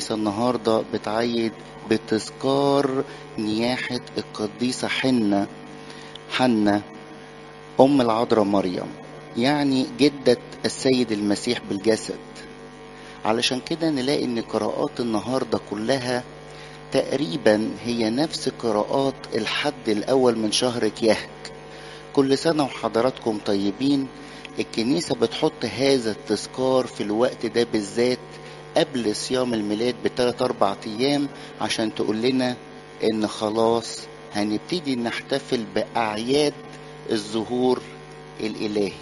الكنيسة النهاردة بتعيد بتذكار نياحة القديسة حنة حنة أم العذراء مريم يعني جدة السيد المسيح بالجسد علشان كده نلاقي ان قراءات النهارده كلها تقريبا هي نفس قراءات الحد الاول من شهر كيهك كل سنه وحضراتكم طيبين الكنيسه بتحط هذا التذكار في الوقت ده بالذات قبل صيام الميلاد بثلاث اربع ايام عشان تقول لنا ان خلاص هنبتدي نحتفل باعياد الظهور الالهي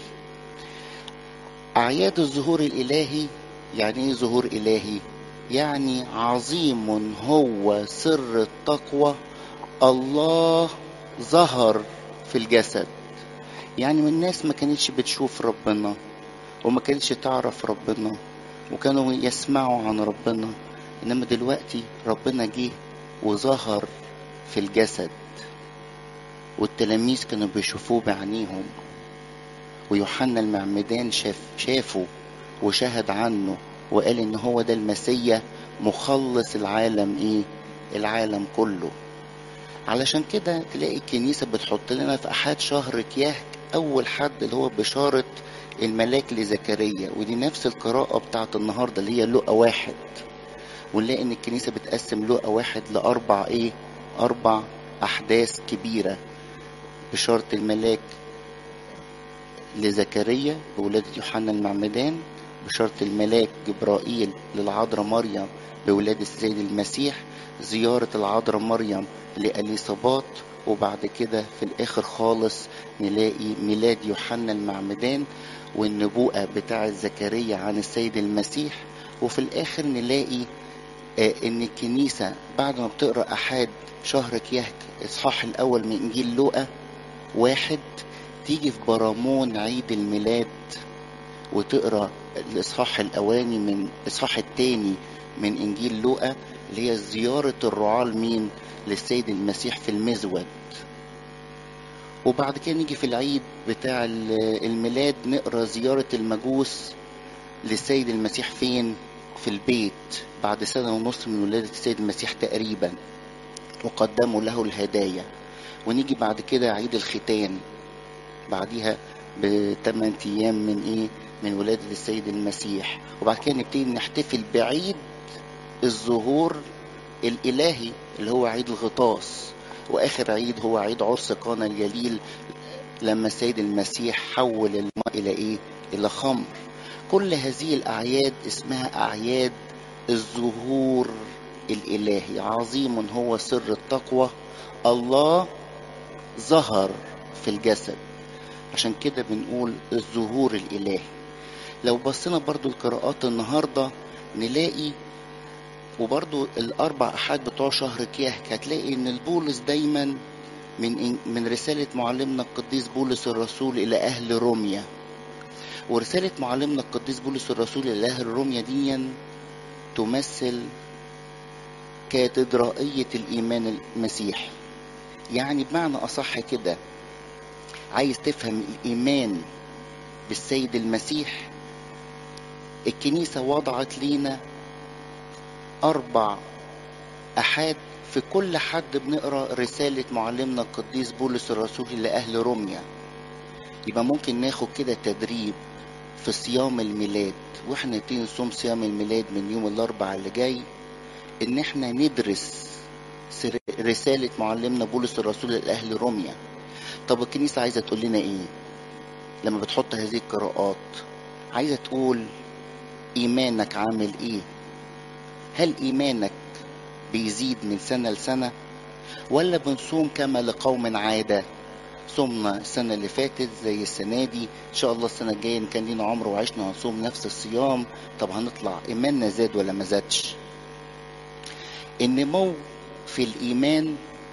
اعياد الظهور الالهي يعني ايه ظهور الهي يعني عظيم هو سر التقوى الله ظهر في الجسد يعني من الناس ما كانتش بتشوف ربنا وما كانتش تعرف ربنا وكانوا يسمعوا عن ربنا انما دلوقتي ربنا جه وظهر في الجسد والتلاميذ كانوا بيشوفوه بعينيهم ويوحنا المعمدان شاف شافه وشهد عنه وقال ان هو ده المسيا مخلص العالم ايه العالم كله علشان كده تلاقي الكنيسة بتحط لنا في أحد شهر كياهك أول حد اللي هو بشارة الملاك لزكريا ودي نفس القراءة بتاعت النهاردة اللي هي لقا واحد ونلاقي إن الكنيسة بتقسم لقا واحد لأربع إيه أربع أحداث كبيرة بشارة الملاك لزكريا بولادة يوحنا المعمدان بشارة الملاك جبرائيل للعذراء مريم بولادة السيد المسيح زيارة العذراء مريم لأليصابات وبعد كده في الآخر خالص نلاقي ميلاد يوحنا المعمدان والنبوءة بتاعة زكريا عن السيد المسيح وفي الآخر نلاقي آه إن الكنيسة بعد ما بتقرأ أحد شهر كيهك إصحاح الأول من إنجيل لوقا واحد تيجي في برامون عيد الميلاد وتقرا الاصحاح الاولاني من الاصحاح الثاني من انجيل لوقا اللي هي زياره الرعاة لمين للسيد المسيح في المزود وبعد كده نيجي في العيد بتاع الميلاد نقرا زياره المجوس للسيد المسيح فين في البيت بعد سنه ونص من ولاده السيد المسيح تقريبا وقدموا له الهدايا ونيجي بعد كده عيد الختان بعديها بثمان ايام من ايه من ولادة السيد المسيح وبعد كده نبتدي نحتفل بعيد الظهور الإلهي اللي هو عيد الغطاس وآخر عيد هو عيد عرس قانا الجليل لما السيد المسيح حول الماء إلى إيه؟ إلى خمر كل هذه الأعياد اسمها أعياد الظهور الإلهي عظيم هو سر التقوى الله ظهر في الجسد عشان كده بنقول الظهور الإلهي لو بصينا برضو القراءات النهاردة نلاقي وبرضو الأربع أحاد بتوع شهر كياهك هتلاقي إن البولس دايما من من رسالة معلمنا القديس بولس الرسول إلى أهل روميا ورسالة معلمنا القديس بولس الرسول إلى أهل روميا دي تمثل كاتدرائية الإيمان المسيحي يعني بمعنى أصح كده عايز تفهم الإيمان بالسيد المسيح الكنيسة وضعت لينا أربع أحاد في كل حد بنقرا رسالة معلمنا القديس بولس الرسول لأهل روميا يبقى ممكن ناخد كده تدريب في صيام الميلاد واحنا نبتدي نصوم صيام الميلاد من يوم الأربع اللي جاي إن احنا ندرس رسالة معلمنا بولس الرسول لأهل روميا طب الكنيسة عايزة تقول لنا إيه؟ لما بتحط هذه القراءات عايزة تقول إيمانك عامل إيه؟ هل إيمانك بيزيد من سنة لسنة؟ ولا بنصوم كما لقوم عادة؟ صمنا السنة اللي فاتت زي السنة دي إن شاء الله السنة الجاية إن كان لينا عمر وعشنا هنصوم نفس الصيام طب هنطلع إيماننا زاد ولا ما زادش؟ النمو في الإيمان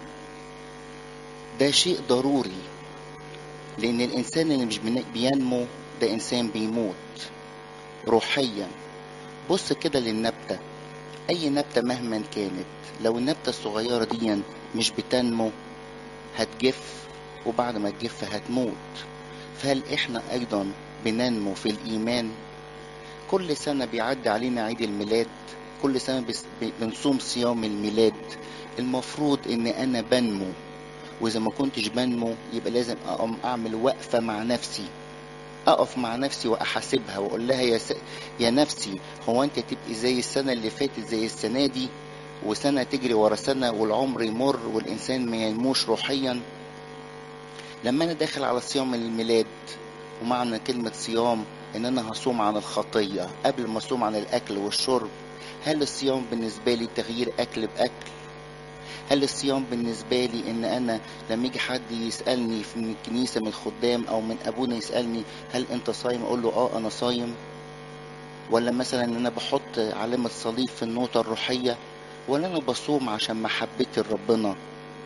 ده شيء ضروري لأن الإنسان اللي مش بينمو ده إنسان بيموت روحيا بص كده للنبتة أي نبتة مهما كانت لو النبتة الصغيرة دي مش بتنمو هتجف وبعد ما تجف هتموت فهل إحنا أيضا بننمو في الإيمان كل سنة بيعدي علينا عيد الميلاد كل سنة بس- ب- بنصوم صيام الميلاد المفروض ان انا بنمو واذا ما كنتش بنمو يبقى لازم اقوم اعمل وقفة مع نفسي اقف مع نفسي واحاسبها واقول لها يا س... يا نفسي هو انت تبقي زي السنة اللي فاتت زي السنة دي وسنة تجري ورا سنة والعمر يمر والإنسان ما ينموش روحيا لما أنا داخل على صيام الميلاد ومعنى كلمة صيام إن أنا هصوم عن الخطية قبل ما أصوم عن الأكل والشرب هل الصيام بالنسبة لي تغيير أكل بأكل هل الصيام بالنسبة لي إن أنا لما يجي حد يسألني في- من الكنيسة من الخدام أو من أبونا يسألني هل أنت صايم أقول له آه أنا صايم ولا مثلا إن أنا بحط علامة صليب في النوتة الروحية ولا أنا بصوم عشان محبتي لربنا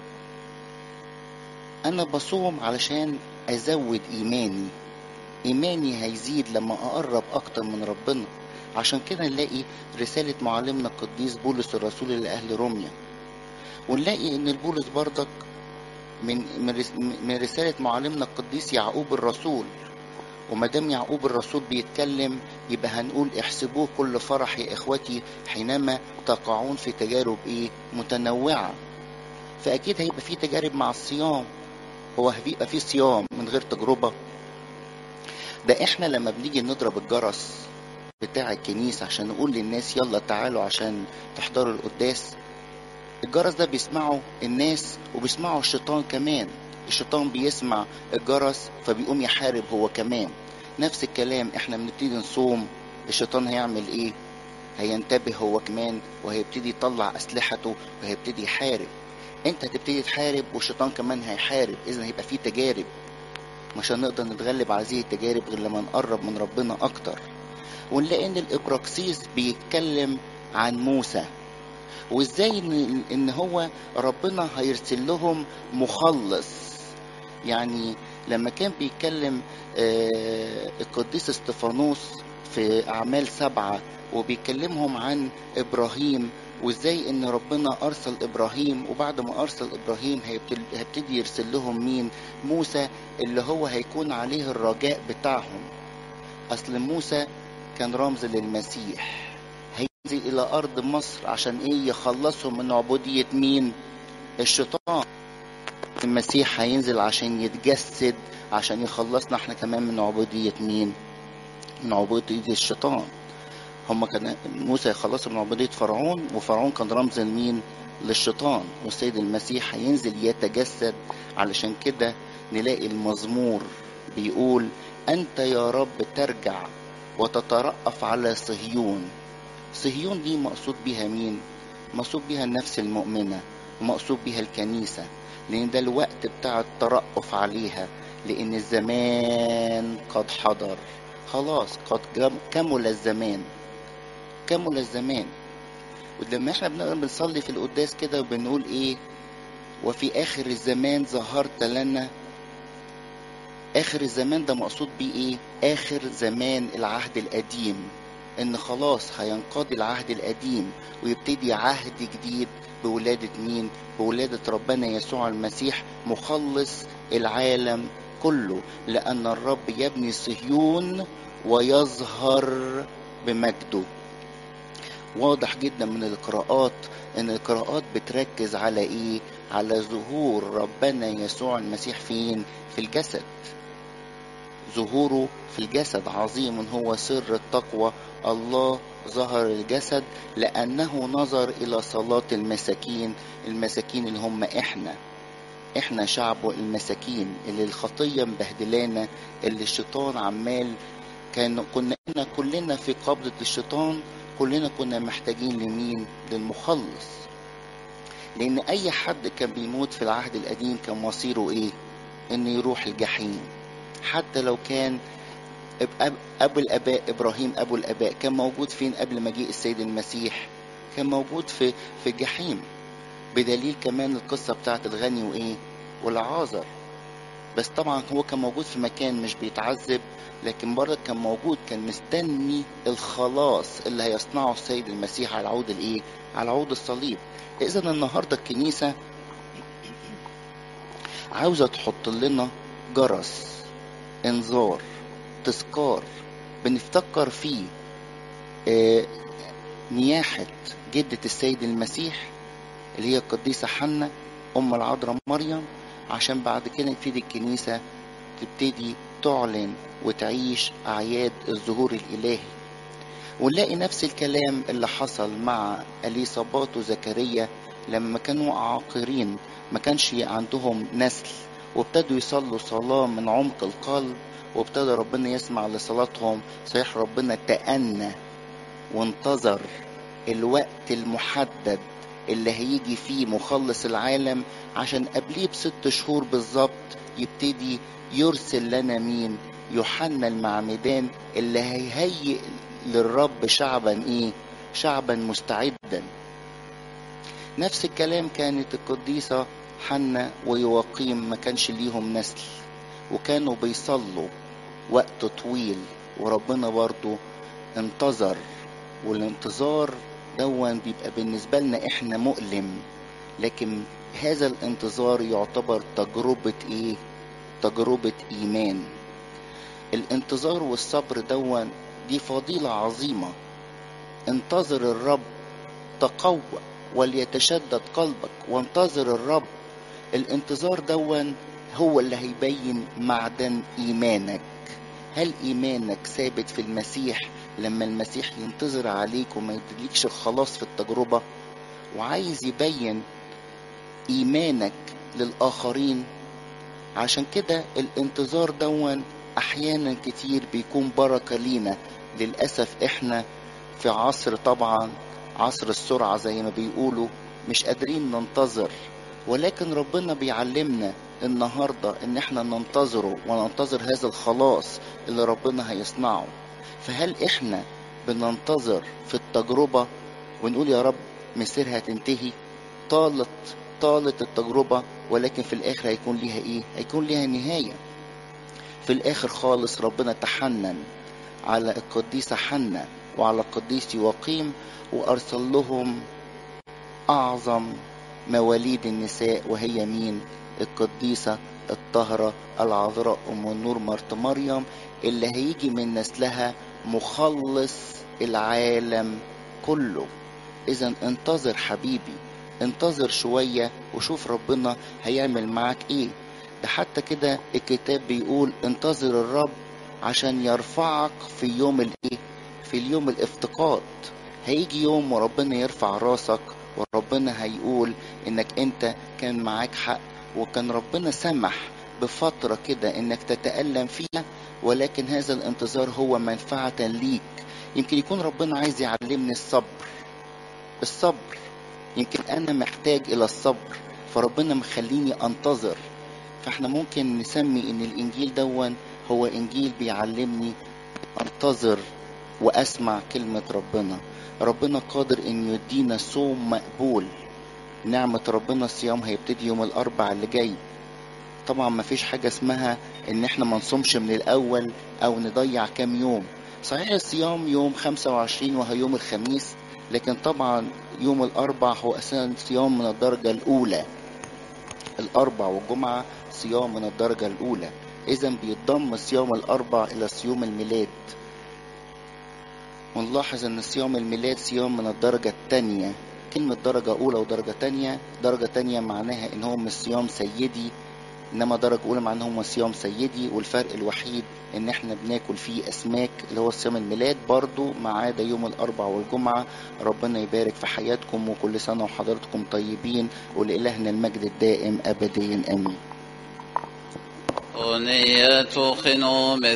أنا بصوم علشان أزود إيماني إيماني هيزيد لما أقرب أكتر من ربنا عشان كده نلاقي رسالة معلمنا القديس بولس الرسول لأهل روميا ونلاقي إن البولس برضك من من رس- من رسالة معلمنا القديس يعقوب الرسول وما دام يعقوب الرسول بيتكلم يبقى هنقول احسبوه كل فرح يا اخوتي حينما تقعون في تجارب ايه متنوعه فاكيد هيبقى في تجارب مع الصيام هو هيبقى في صيام من غير تجربه ده احنا لما بنيجي نضرب الجرس بتاع الكنيسه عشان نقول للناس يلا تعالوا عشان تحضروا القداس الجرس ده بيسمعه الناس وبيسمعه الشيطان كمان الشيطان بيسمع الجرس فبيقوم يحارب هو كمان نفس الكلام احنا بنبتدي نصوم الشيطان هيعمل ايه هينتبه هو كمان وهيبتدي يطلع اسلحته وهيبتدي يحارب انت هتبتدي تحارب والشيطان كمان هيحارب اذا هيبقى في تجارب مش هنقدر نتغلب على هذه التجارب غير لما نقرب من ربنا اكتر ونلاقي ان الابراكسيس بيتكلم عن موسى وازاي ان ان هو ربنا هيرسل لهم مخلص يعني لما كان بيتكلم آه، القديس استفانوس في اعمال سبعه وبيكلمهم عن ابراهيم وازاي ان ربنا ارسل ابراهيم وبعد ما ارسل ابراهيم هيبتل- هيبتدي يرسل لهم مين موسى اللي هو هيكون عليه الرجاء بتاعهم اصل موسى كان رمز للمسيح هينزل الى ارض مصر عشان ايه يخلصهم من عبودية مين الشيطان المسيح هينزل عشان يتجسد عشان يخلصنا احنا كمان من عبودية مين من عبودية الشيطان هما كان موسى يخلصهم من عبودية فرعون وفرعون كان رمز لمين للشيطان والسيد المسيح هينزل يتجسد علشان كده نلاقي المزمور بيقول أنت يا رب ترجع وتترأف على صهيون صهيون دي مقصود بيها مين مقصود بيها النفس المؤمنة ومقصود بيها الكنيسة لأن ده الوقت بتاع الترأف عليها لأن الزمان قد حضر خلاص قد جم- كمل الزمان كمل الزمان ولما احنا بنقرا بنصلي في القداس كده وبنقول ايه وفي اخر الزمان ظهرت لنا اخر الزمان ده مقصود بيه ايه اخر زمان العهد القديم ان خلاص هينقضي العهد القديم ويبتدي عهد جديد بولادة مين بولادة ربنا يسوع المسيح مخلص العالم كله لأن الرب يبني صهيون ويظهر بمجده واضح جدا من القراءات ان القراءات بتركز على ايه على ظهور ربنا يسوع المسيح فين في الجسد ظهوره في الجسد عظيم هو سر التقوى الله ظهر الجسد لأنه نظر إلى صلاة المساكين المساكين اللي هم إحنا إحنا شعبه المساكين اللي الخطية مبهدلانا اللي الشيطان عمال كان كنا إحنا كلنا في قبضة الشيطان كلنا كنا محتاجين لمين للمخلص لأن أي حد كان بيموت في العهد القديم كان مصيره إيه إنه يروح الجحيم حتى لو كان أب أبو الآباء إبراهيم أبو الآباء كان موجود فين قبل مجيء السيد المسيح كان موجود في في الجحيم بدليل كمان القصة بتاعت الغني وإيه والعازر بس طبعا هو كان موجود في مكان مش بيتعذب لكن برضه كان موجود كان مستني الخلاص اللي هيصنعه السيد المسيح على عود الايه على عود الصليب اذا النهارده الكنيسه عاوزه تحط لنا جرس انذار تذكار بنفتكر فيه آه نياحة جدة السيد المسيح اللي هي القديسة حنة أم العذراء مريم عشان بعد كده تبتدي الكنيسة تبتدي تعلن وتعيش أعياد الظهور الإلهي ونلاقي نفس الكلام اللي حصل مع أليصابات وزكريا لما كانوا عاقرين ما كانش عندهم نسل وابتدوا يصلوا صلاة من عمق القلب وابتدى ربنا يسمع لصلاتهم صحيح ربنا تأنى وانتظر الوقت المحدد اللي هيجي فيه مخلص العالم عشان قبليه بست شهور بالظبط يبتدي يرسل لنا مين يوحنا المعمدان اللي هيهيئ للرب شعبا ايه شعبا مستعدا نفس الكلام كانت القديسة حنة ويواقيم ما كانش ليهم نسل وكانوا بيصلوا وقت طويل وربنا برضو انتظر والانتظار دون بيبقى بالنسبة لنا احنا مؤلم لكن هذا الانتظار يعتبر تجربة ايه تجربة ايمان الانتظار والصبر دون دي فضيلة عظيمة انتظر الرب تقوى وليتشدد قلبك وانتظر الرب الانتظار دون هو اللي هيبين معدن ايمانك هل ايمانك ثابت في المسيح لما المسيح ينتظر عليك وما يديلكش الخلاص في التجربة وعايز يبين ايمانك للاخرين عشان كده الانتظار دون احيانا كتير بيكون بركة لينا للأسف احنا في عصر طبعا عصر السرعة زي ما بيقولوا مش قادرين ننتظر ولكن ربنا بيعلمنا النهاردة ان احنا ننتظره وننتظر هذا الخلاص اللي ربنا هيصنعه فهل احنا بننتظر في التجربة ونقول يا رب مسيرها تنتهي طالت طالت التجربة ولكن في الاخر هيكون ليها ايه هيكون ليها نهاية في الاخر خالص ربنا تحنن على القديسة حنة وعلى القديس يواقيم وأرسل لهم أعظم مواليد النساء وهي مين القديسة الطاهرة العذراء أم النور مرت مريم اللي هيجي من نسلها مخلص العالم كله إذا انتظر حبيبي انتظر شوية وشوف ربنا هيعمل معاك ايه ده حتى كده الكتاب بيقول انتظر الرب عشان يرفعك في يوم الايه في اليوم الافتقاد هيجي يوم وربنا يرفع راسك وربنا هيقول انك انت كان معاك حق وكان ربنا سمح بفترة كده انك تتألم فيها ولكن هذا الانتظار هو منفعة ليك يمكن يكون ربنا عايز يعلمني الصبر الصبر يمكن انا محتاج الى الصبر فربنا مخليني انتظر فاحنا ممكن نسمي ان الانجيل دون هو انجيل بيعلمني انتظر واسمع كلمة ربنا ربنا قادر ان يدينا صوم مقبول نعمة ربنا الصيام هيبتدي يوم الاربع اللي جاي طبعا ما فيش حاجة اسمها ان احنا ما نصومش من الاول او نضيع كام يوم صحيح الصيام يوم 25 وهو يوم الخميس لكن طبعا يوم الاربع هو اساسا صيام من الدرجة الاولى الاربع والجمعة صيام من الدرجة الاولى اذا بيتضم صيام الاربع الى صيام الميلاد ونلاحظ ان صيام الميلاد صيام من الدرجة التانية كلمة درجة أولى ودرجة تانية درجة تانية معناها إن هو مش صيام سيدي إنما درجة أولى معناها هو صيام سيدي والفرق الوحيد إن إحنا بناكل فيه أسماك اللي هو صيام الميلاد برضو ما عدا يوم الأربع والجمعة ربنا يبارك في حياتكم وكل سنة وحضراتكم طيبين ولإلهنا المجد الدائم أبديا آمين أغنية خنوم